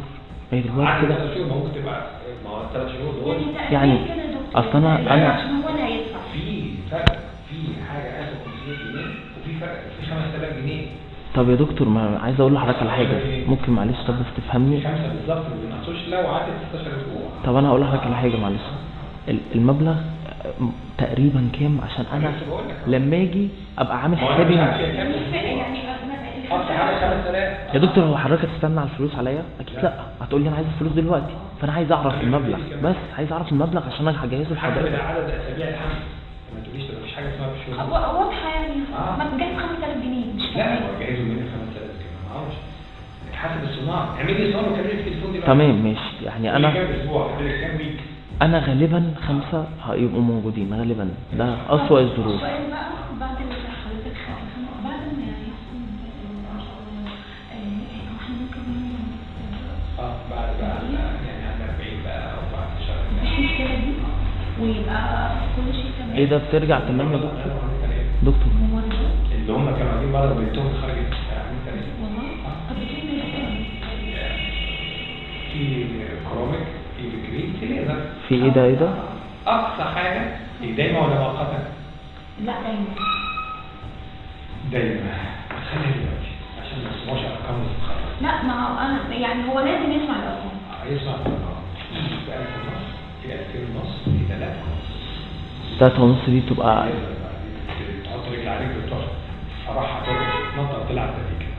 هي دلوقتي عندك كده ثلاث شهور ما ممكن تبقى ما هو الثلاث شهور دول يعني اصل انا انا عشان هو اللي هيدفع في فرق في حاجه 1500 جنيه وفي فرق في 5000 جنيه طب يا دكتور ما عايز اقول لحضرتك على حاجه ممكن معلش طب بس تفهمني خمسه بالظبط ما بينقصوش لو عدت 16 اسبوع طب انا هقول لحضرتك على حاجه معلش ال- المبلغ م- تقريبا كام عشان انا لسه بقول لك. لما اجي ابقى عامل ما هو أنا حسابي مش إن- عارف هي كام. يعني اقصى حاجه 5000 يا دكتور هو حضرتك هتستنى على الفلوس عليا اكيد لا هتقول لي انا عايز الفلوس دلوقتي فانا عايز اعرف المبلغ بس عايز اعرف المبلغ عشان انا هجهزه حسب لحضرتك عدد اسابيع الحمل ما تقوليش ده مفيش حاجه اسمها في الشهور واضحه يعني آه. ما تجيب 5000 جنيه مش لا فاهمة. هو جايزه من 5000 كده ما اعرفش حسب الصناعه اعمل لي صناعه وكلمني في التليفون دلوقتي تمام ماشي يعني انا انا كام اسبوع اعمل لك كام ويك انا غالبا خمسة هيبقوا موجودين غالبا ده اسوأ الظروف السؤال بقى بعد ما حضرتك خ- بعد ما يحصل ان شاء الله آه، احنا ممكن نعمل اه بعد بقى يعني عند 40 بقى او بعد شهر مفيش مشكله دي ويبقى كل شيء تمام ايه ده بترجع تمام يا دكتور دكتور ممرضة اللي هم كانوا قاعدين بره بيتهم خرجت عاملين تاني والله طب بتعمل ايه؟ في كروميك في جرين في ليزر في ايه ده ايه ده اقصى حاجه هي دايما ولا مؤقتا لا دايما دايما خليها دلوقتي عشان ما تسمعوش ارقام وتتخرج لا ما هو انا يعني هو لازم يسمع الارقام هيسمع الارقام في 1000 ونص في 2000 ونص في 3 ونص تلاتة ونص دي تبقى تحط رجل عليك بتروح صراحه تنطق تلعب تدريج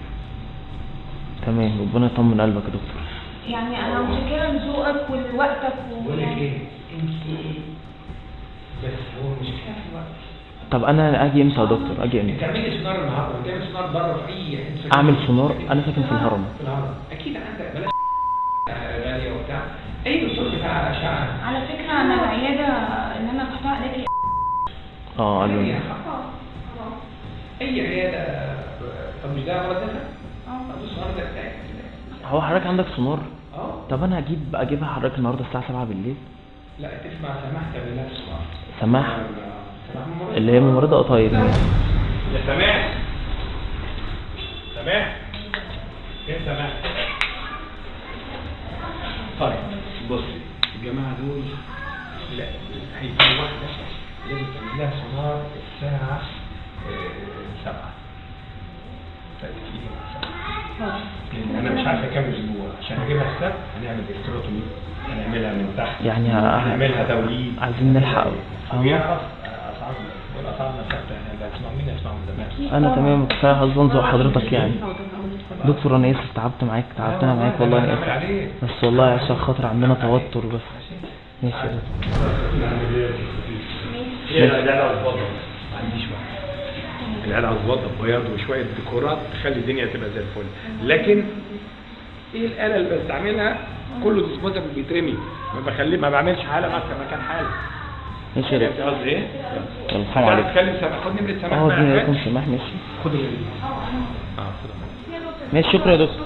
تمام ربنا يطمن قلبك يا دكتور يعني انا متشكره لذوقك ولوقتك بقول لك ويعني ايه انت بس هو المشكله في الوقت طب انا اجي امتى يا دكتور اجي امتى تعملي سونار النهارده تعمل سونار بره في اي حته اعمل سونار انا ساكن في الهرم في الهرم اكيد عندك بلاش غاليه وبتاع اي دكتور بتاع اشعه على فكره انا العياده اللي انا رحتها قالت لي اه قالوا لي اي عياده طب مش ده مرض نفع؟ اه بص السونار ده بتاعي هو حضرتك عندك سونار اه طب انا هجيب اجيبها حضرتك النهارده الساعه 7 بالليل لا تسمع سماح تعمل لها سونار سماح سماح ممرض. اللي هي ممرضه قطاير يا سماح سماح فين سماح طيب بصي الجماعة دول لا هيجي واحدة لازم تعمل لها سونار الساعة آه، سبعة طيب تيجي سبعة. لأن أنا مش عارف كام أسبوع عشان أجيبها السبت هنعمل استروتومي هنعملها من تحت يعني ه- هنعملها توليد عايزين نلحق فاهمة ويعرف أسعارنا والأسعارنا ثابتة يعني اللي هتسمعوا مني هتسمعوا من زمان انا تمام كفايه حظا ذوق حضرتك يعني دكتور انا اسف تعبت معاك تعبت انا معاك والله انا اسف بس والله عشان خاطر عندنا توتر بس ماشي يا دكتور هي العيال هتوضب ما عنديش وقت العيال هتوضب بياض وشويه ديكورات تخلي الدنيا تبقى زي الفل لكن ايه الاله اللي بستعملها كله ديسبوزابل بيترمي ما بخلي ما بعملش حاله مثلا مكان حاله ماشي يا فهمت دكتور قصدي ايه؟ يلا السلام عليكم تخلي سماح خد نمره سماح اه معاك. دي عليكم سماح ماشي خد النمرة. اه خدها ماشي شكرا يا دكتور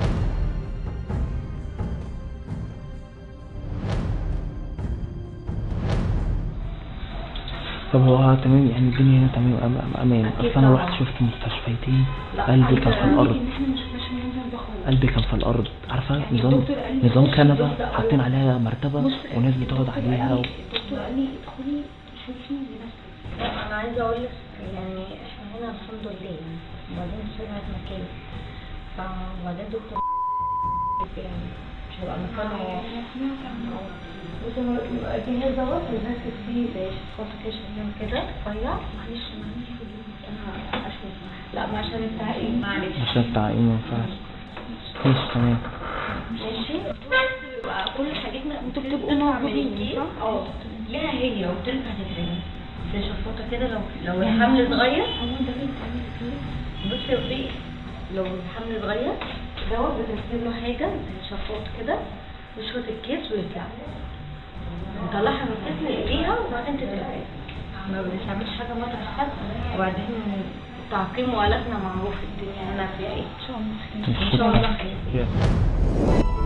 طب هو تمام يعني الدنيا هنا تمام أم- أم- امان اصل انا رحت شفت مستشفيتين قلبي كان في الارض قلبي كان في الارض عارفه نظام نظام كنبه حاطين عليها مرتبه وناس بتقعد عليها و... الدكتور قال لي ادخلي شوفي بنفسك لا انا عايزه اقول لك يعني احنا هنا الحمد لله يعني وبعدين سمعت مكان فبعدين الدكتور يعني مش هيبقى مكانه بصي هو الجهاز دوت بنركز فيه زي شفاط كده شغال كده رفيع معلش معلش انا اشوف لا ما عشان التعقيم معلش عشان التعقيم ما ينفعش ماشي تمام ماشي يبقى كل حاجتنا انتوا بتبقوا موجودين اه ليها هي وبتنفع تترمي زي شفاطة كده لو لو الحمل اتغير بصي في لو الحمل اتغير دوت بتركب له حاجة زي شفاط كده يشفط الكيس ويطلع نطلعها من الكيس نقليها وبعدين تتركب ما بنستعملش حاجة مطرح حد وبعدين تعقيم وآلاتنا معروف الدنيا هنا فيها ايه ان شاء الله ان شاء الله خير Yeah.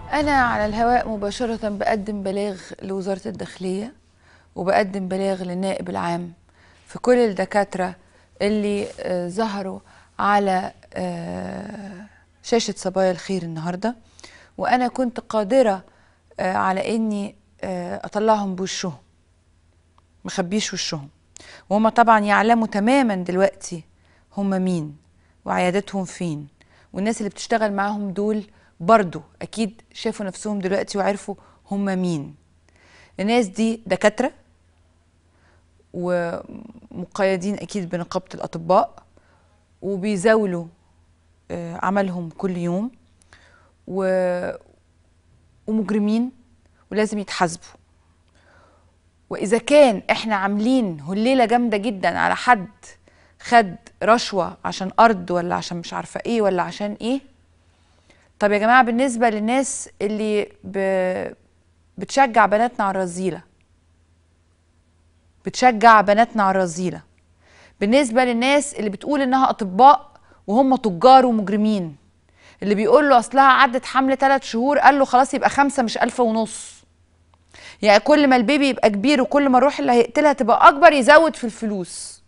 أنا على الهواء مباشرة بقدم بلاغ لوزارة الداخلية وبقدم بلاغ للنائب العام في كل الدكاترة اللي آه، ظهروا على آه، شاشة صبايا الخير النهاردة وأنا كنت قادرة آه، على إني آه، أطلعهم بوشهم مخبيش وشهم وهم طبعا يعلموا تماما دلوقتي هم مين وعيادتهم فين والناس اللي بتشتغل معاهم دول برضو اكيد شافوا نفسهم دلوقتي وعرفوا هم مين الناس دي دكاترة ومقيدين اكيد بنقابة الاطباء وبيزاولوا آه، عملهم كل يوم و... ومجرمين ولازم يتحاسبوا واذا كان احنا عاملين هليله جامده جدا على حد خد رشوه عشان ارض ولا عشان مش عارفه ايه ولا عشان ايه طب يا جماعه بالنسبه للناس اللي ب... بتشجع بناتنا على الرذيله بتشجع بناتنا على الرذيله بالنسبه للناس اللي بتقول انها اطباء وهم تجار ومجرمين اللي بيقول له اصلها عدت حمل ثلاث شهور قال له خلاص يبقى خمسه مش ألف ونص يعني كل ما البيبي يبقى كبير وكل ما الروح اللي هيقتلها تبقى اكبر يزود في الفلوس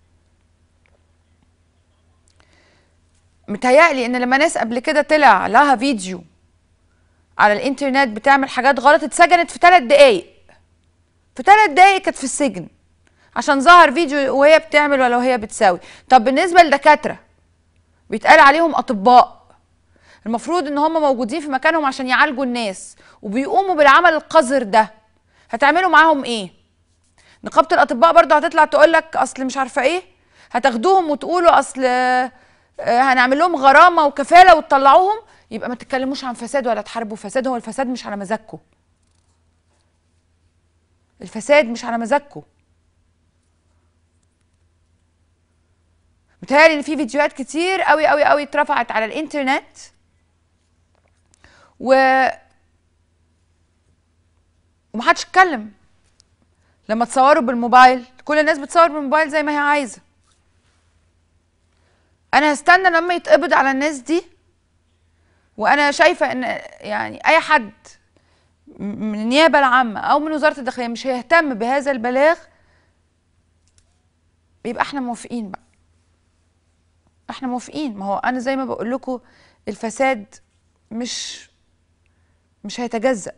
متهيألي ان لما ناس قبل كده طلع لها فيديو على الانترنت بتعمل حاجات غلط اتسجنت في ثلاث دقايق في ثلاث دقايق كانت في السجن عشان ظهر فيديو وهي بتعمل ولا وهي بتساوي طب بالنسبه للدكاتره بيتقال عليهم اطباء المفروض ان هم موجودين في مكانهم عشان يعالجوا الناس وبيقوموا بالعمل القذر ده هتعملوا معاهم ايه نقابه الاطباء برضه هتطلع تقول لك اصل مش عارفه ايه هتاخدوهم وتقولوا اصل آه، هنعمل لهم غرامه وكفاله وتطلعوهم يبقى ما تتكلموش عن فساد ولا تحاربوا فساد هو الفساد مش على مزاجكم الفساد مش على مزاجكم متهيألي ان في فيديوهات كتير قوي قوي قوي اترفعت على الانترنت و ومحدش اتكلم لما تصوروا بالموبايل كل الناس بتصور بالموبايل زي ما هي عايزه انا هستنى لما يتقبض على الناس دي وانا شايفه ان يعني اي حد م- من النيابه العامه او من وزاره الداخليه مش هيهتم بهذا البلاغ يبقى احنا موافقين بقى احنا موافقين ما هو انا زي ما بقول لكم الفساد مش مش هيتجزأ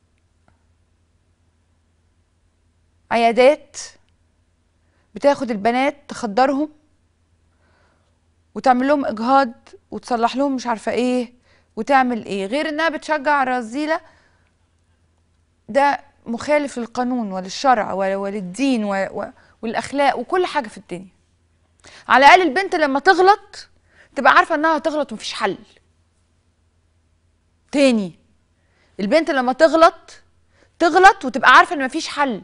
عيادات بتاخد البنات تخدرهم وتعمل لهم اجهاض وتصلح لهم مش عارفه ايه وتعمل ايه غير انها بتشجع الرذيله ده مخالف للقانون وللشرع ول- وللدين و- و- والاخلاق وكل حاجه في الدنيا على الاقل البنت لما تغلط تبقى عارفه انها هتغلط ومفيش حل تاني البنت لما تغلط تغلط وتبقى عارفه ان مفيش حل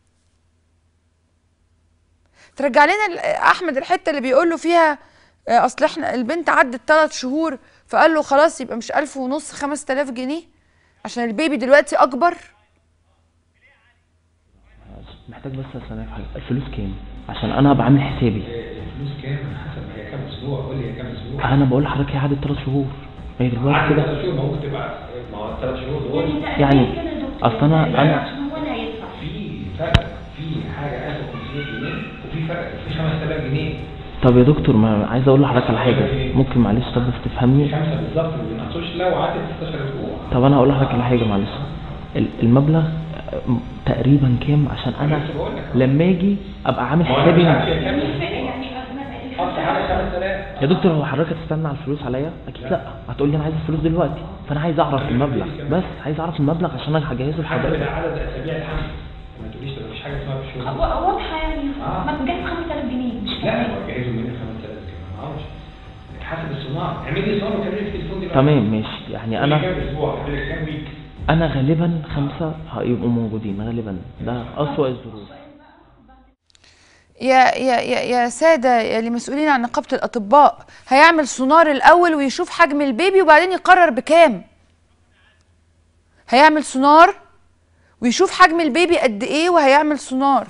ترجع لنا ال- احمد الحته اللي بيقول له فيها آه، اصل احنا البنت عدت ثلاث شهور فقال له خلاص يبقى مش ألف ونص خمس تلاف جنيه عشان البيبي دلوقتي اكبر محتاج بس اسالك حاجه الفلوس كام عشان انا بعمل حسابي الفلوس كام حسب هي كام اسبوع قول لي هي كام اسبوع انا بقول لحضرتك هي قعدت ثلاث شهور هي دلوقتي عدد كده ثلاث شهور ما ممكن تبقى ما هو الثلاث شهور دول يعني اصل انا انا عشان هو اللي هيدفع في فرق في حاجه 1500 جنيه وفي فرق في 5000 جنيه طب يا دكتور ما عايز اقول لحضرتك على حاجه ممكن معلش طب بس تفهمني خمسه بالظبط ما بينقصوش لو عدت 16 اسبوع طب انا هقول لحضرتك على حاجه معلش ال- المبلغ آه، تقريبا كام عشان انا لسه بقول لك. لما اجي ابقى عامل ما هو أنا مش عارف حسابي هي كام يعني اقصى حاجه 5000 يا دكتور هو حضرتك هتستنى على الفلوس عليا اكيد لا هتقول لي انا عايز الفلوس دلوقتي فانا عايز اعرف المبلغ بس عايز اعرف المبلغ عشان انا هجهزه حسب لحضرتك عدد اسابيع الحمل ما تقوليش ده مفيش حاجه اسمها في الشهور واضحه يعني ما تجيب 5000 جنيه مش لا هو جهزوا مني 5000 كمان ما اعرفش حسب الصناعه اعمل لي صناعه وكمل لي في التليفون دلوقتي تمام ماشي يعني انا انا كام اسبوع اعمل لك كام ويك انا غالبا خمسة هيبقوا موجودين غالبا ده اسوأ الظروف يا يا يا يا ساده يا اللي مسؤولين عن نقابه الاطباء هيعمل سونار الاول ويشوف حجم البيبي وبعدين يقرر بكام هيعمل سونار ويشوف حجم البيبي قد ايه وهيعمل سونار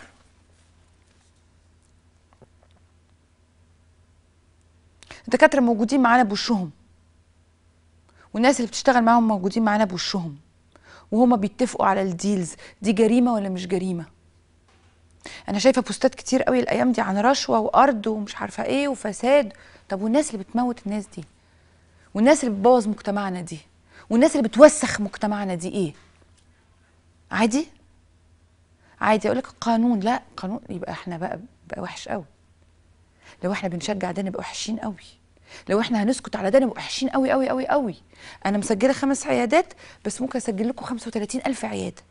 الدكاتره موجودين معانا بوشهم والناس اللي بتشتغل معاهم موجودين معانا بوشهم وهما بيتفقوا على الديلز دي جريمه ولا مش جريمه انا شايفه بوستات كتير قوي الايام دي عن رشوه وارض ومش عارفه ايه وفساد طب والناس اللي بتموت الناس دي والناس اللي بتبوظ مجتمعنا دي والناس اللي بتوسخ مجتمعنا دي ايه عادي عادي اقول لك قانون لا قانون يبقى احنا بقى بقى وحش قوي لو احنا بنشجع ده نبقى وحشين قوي لو احنا هنسكت على ده نبقى وحشين قوي قوي قوي قوي انا مسجله خمس عيادات بس ممكن اسجل لكم 35 الف عياده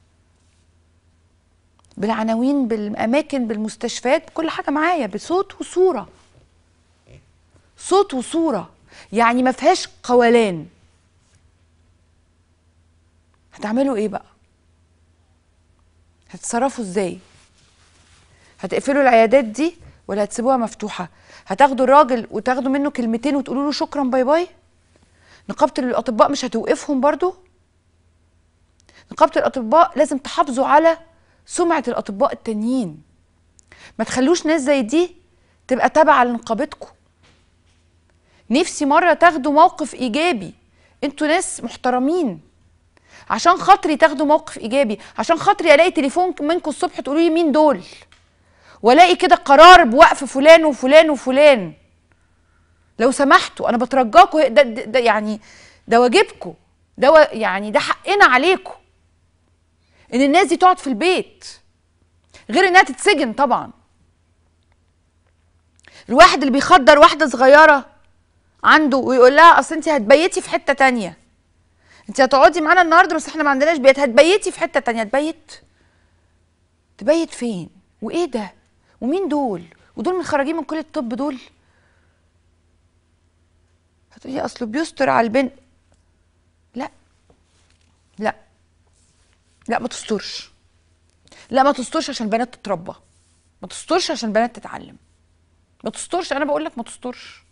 بالعناوين بالاماكن بالمستشفيات بكل حاجه معايا بصوت وصوره صوت وصوره يعني ما فيهاش قولان هتعملوا ايه بقى هتتصرفوا ازاي هتقفلوا العيادات دي ولا هتسيبوها مفتوحه هتاخدوا الراجل وتاخدوا منه كلمتين وتقولوا له شكرا باي باي نقابه الاطباء مش هتوقفهم برضو نقابه الاطباء لازم تحافظوا على سمعه الاطباء التانيين ما تخلوش ناس زي دي تبقى تابعه لنقابتكم نفسي مره تاخدوا موقف ايجابي انتوا ناس محترمين عشان خاطري تاخدوا موقف ايجابي عشان خاطري الاقي تليفون منكم الصبح تقولوا لي مين دول والاقي كده قرار بوقف فلان وفلان وفلان لو سمحتوا انا بترجاكم ده, ده, ده يعني ده واجبكم ده و- يعني ده حقنا عليكم ان الناس دي تقعد في البيت غير انها تتسجن طبعا الواحد اللي بيخدر واحده صغيره عنده ويقول لها اصل انت هتبيتي في حته تانية انت هتقعدي معانا النهارده بس احنا ما عندناش بيت هتبيتي في حته تانية تبيت تبيت فين وايه ده ومين دول ودول متخرجين من كليه الطب دول هتقولي اصله بيستر على البنت لا لا لا ما تسترش لا ما تسترش عشان البنات تتربى ما تسترش عشان البنات تتعلم ما تسترش انا بقول لك ما تسترش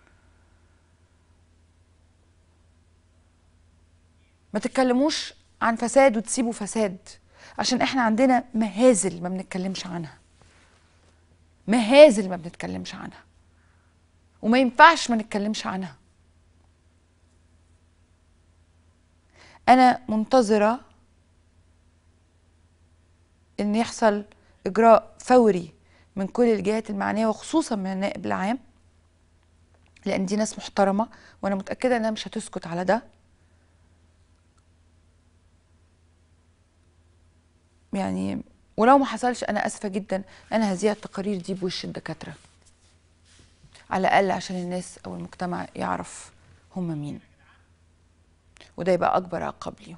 ما تتكلموش عن فساد وتسيبوا فساد عشان احنا عندنا مهازل ما بنتكلمش عنها مهازل ما بنتكلمش عنها وما ينفعش ما نتكلمش عنها انا منتظره ان يحصل اجراء فوري من كل الجهات المعنيه وخصوصا من النائب العام لان دي ناس محترمه وانا متاكده انها مش هتسكت على ده يعني ولو ما حصلش انا اسفه جدا انا هذيع التقارير دي بوش الدكاتره على الاقل عشان الناس او المجتمع يعرف هم مين وده يبقى اكبر عقاب ليهم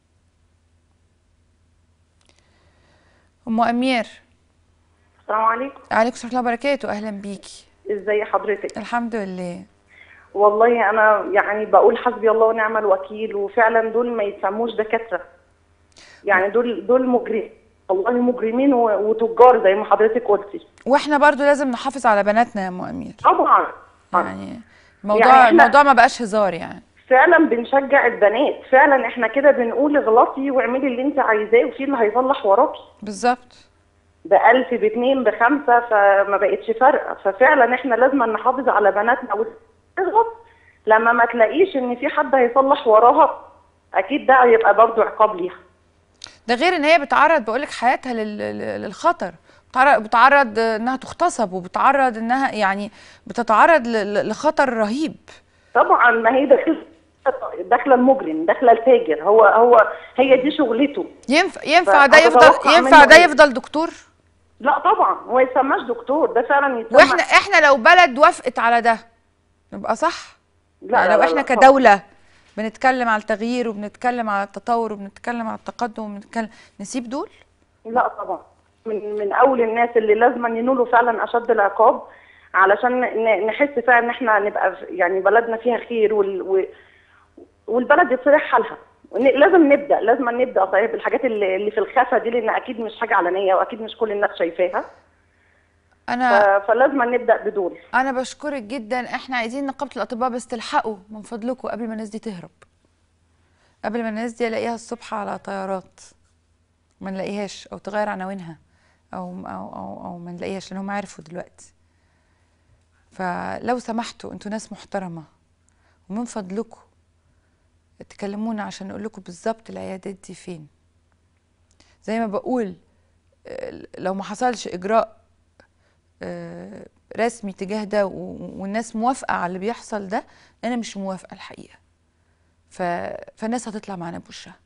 ام امير السلام عليكم عليكم ورحمه الله وبركاته اهلا بيكي ازي حضرتك الحمد لله والله انا يعني بقول حسبي الله ونعم الوكيل وفعلا دول ما يتسموش دكاتره يعني دول دول مجرمين والله مجرمين و- وتجار زي ما حضرتك قلتي واحنا برضو لازم نحافظ على بناتنا يا ام امير طبعا يعني الموضوع يعني إحنا- الموضوع ما بقاش هزار يعني فعلا بنشجع البنات فعلا احنا كده بنقول اغلطي واعملي اللي انت عايزاه وفي اللي هيصلح وراكي بالظبط بألف باتنين بخمسة فما بقتش فارقة ففعلا احنا لازم نحافظ على بناتنا وتغلط لما ما تلاقيش ان في حد هيصلح وراها اكيد ده هيبقى برضو عقاب ليها ده غير ان هي بتعرض بقولك حياتها لل- لل- للخطر بتعرض, بتعرض انها تغتصب وبتعرض انها يعني بتتعرض ل- ل- لخطر رهيب طبعا ما هي داخل داخله المجرم داخله التاجر هو هو هي دي شغلته ينفع ينفع ده فأتوقع يفضل ينفع منه ده إيه؟ يفضل دكتور لا طبعا هو يسماش دكتور ده فعلا يسمى واحنا احنا لو بلد وافقت على ده نبقى صح لا يعني لا لو لا احنا لا كدولة بنتكلم على التغيير وبنتكلم على التطور وبنتكلم على التقدم وبنتكلم نسيب دول لا طبعا من من اول الناس اللي لازم ينولوا فعلا اشد العقاب علشان ن- نحس فعلا ان احنا نبقى في- يعني بلدنا فيها خير وال و- والبلد يتصلح حالها ون- لازم نبدا لازم نبدا صحيح بالحاجات اللي اللي في الخفا دي لان اكيد مش حاجه علنيه واكيد مش كل الناس شايفاها انا ف- فلازم نبدا بدول انا بشكرك جدا احنا عايزين نقابه الاطباء بس تلحقوا من فضلكم قبل ما الناس دي تهرب قبل ما الناس دي الاقيها الصبح على طيارات ما نلاقيهاش او تغير عناوينها او او او, أو ما نلاقيهاش لان هم عرفوا دلوقتي فلو سمحتوا انتوا ناس محترمه ومن فضلكم تكلمونا عشان نقول لكم بالظبط العيادات دي فين زي ما بقول آه، لو ما حصلش اجراء آه، رسمي تجاه ده و- والناس موافقه على اللي بيحصل ده انا مش موافقه الحقيقه ف... فالناس هتطلع معانا بوشها